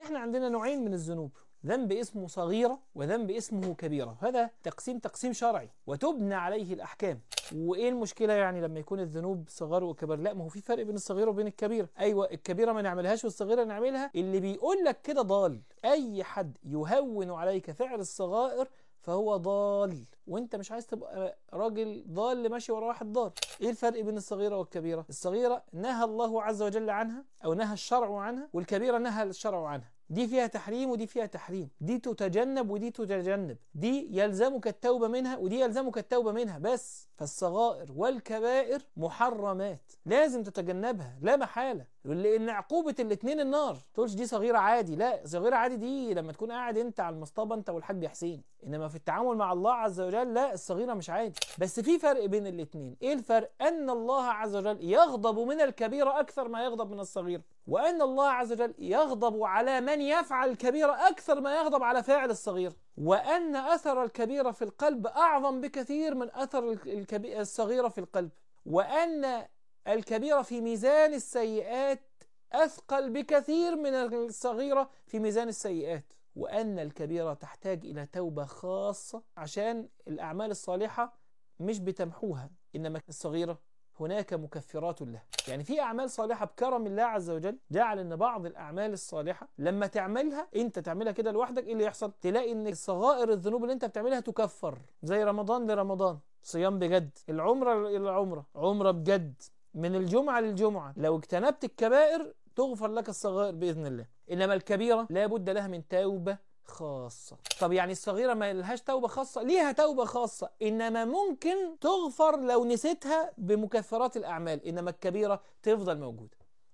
احنا عندنا نوعين من الذنوب ذنب اسمه صغيرة وذنب اسمه كبيرة هذا تقسيم تقسيم شرعي وتبنى عليه الأحكام وإيه المشكلة يعني لما يكون الذنوب صغار وكبر لا ما هو في فرق بين الصغيرة وبين الكبيرة أيوة الكبيرة ما نعملهاش والصغيرة نعملها اللي بيقول لك كده ضال أي حد يهون عليك فعل الصغائر فهو ضال وانت مش عايز تبقى راجل ضال ماشي ورا واحد ضال ايه الفرق بين الصغيرة والكبيرة الصغيرة نهى الله عز وجل عنها او نهى الشرع عنها والكبيرة نهى الشرع عنها دي فيها تحريم ودي فيها تحريم دي تتجنب ودي تتجنب دي يلزمك التوبة منها ودي يلزمك التوبة منها بس فالصغائر والكبائر محرمات لازم تتجنبها لا محالة لان عقوبة الاتنين النار تقولش دي صغيرة عادي لا صغيرة عادي دي لما تكون قاعد انت على المصطبة انت والحاج حسين انما في التعامل مع الله عز وجل لا الصغيرة مش عادي بس في فرق بين الاتنين ايه الفرق ان الله عز وجل يغضب من الكبيرة اكثر ما يغضب من الصغيرة وان الله عز وجل يغضب على من يفعل الكبيرة اكثر ما يغضب على فاعل الصغيرة وان اثر الكبيرة في القلب اعظم بكثير من اثر الكبي... الصغيرة في القلب وان الكبيرة في ميزان السيئات أثقل بكثير من الصغيرة في ميزان السيئات وأن الكبيرة تحتاج إلى توبة خاصة عشان الأعمال الصالحة مش بتمحوها إنما الصغيرة هناك مكفرات له يعني في أعمال صالحة بكرم الله عز وجل جعل أن بعض الأعمال الصالحة لما تعملها أنت تعملها كده لوحدك إيه اللي يحصل تلاقي أن صغائر الذنوب اللي أنت بتعملها تكفر زي رمضان لرمضان صيام بجد العمرة للعمرة عمرة بجد من الجمعة للجمعة لو اجتنبت الكبائر تغفر لك الصغائر بإذن الله إنما الكبيرة لابد لها من توبة خاصة طب يعني الصغيرة ما لهاش توبة خاصة ليها توبة خاصة إنما ممكن تغفر لو نسيتها بمكفرات الأعمال إنما الكبيرة تفضل موجودة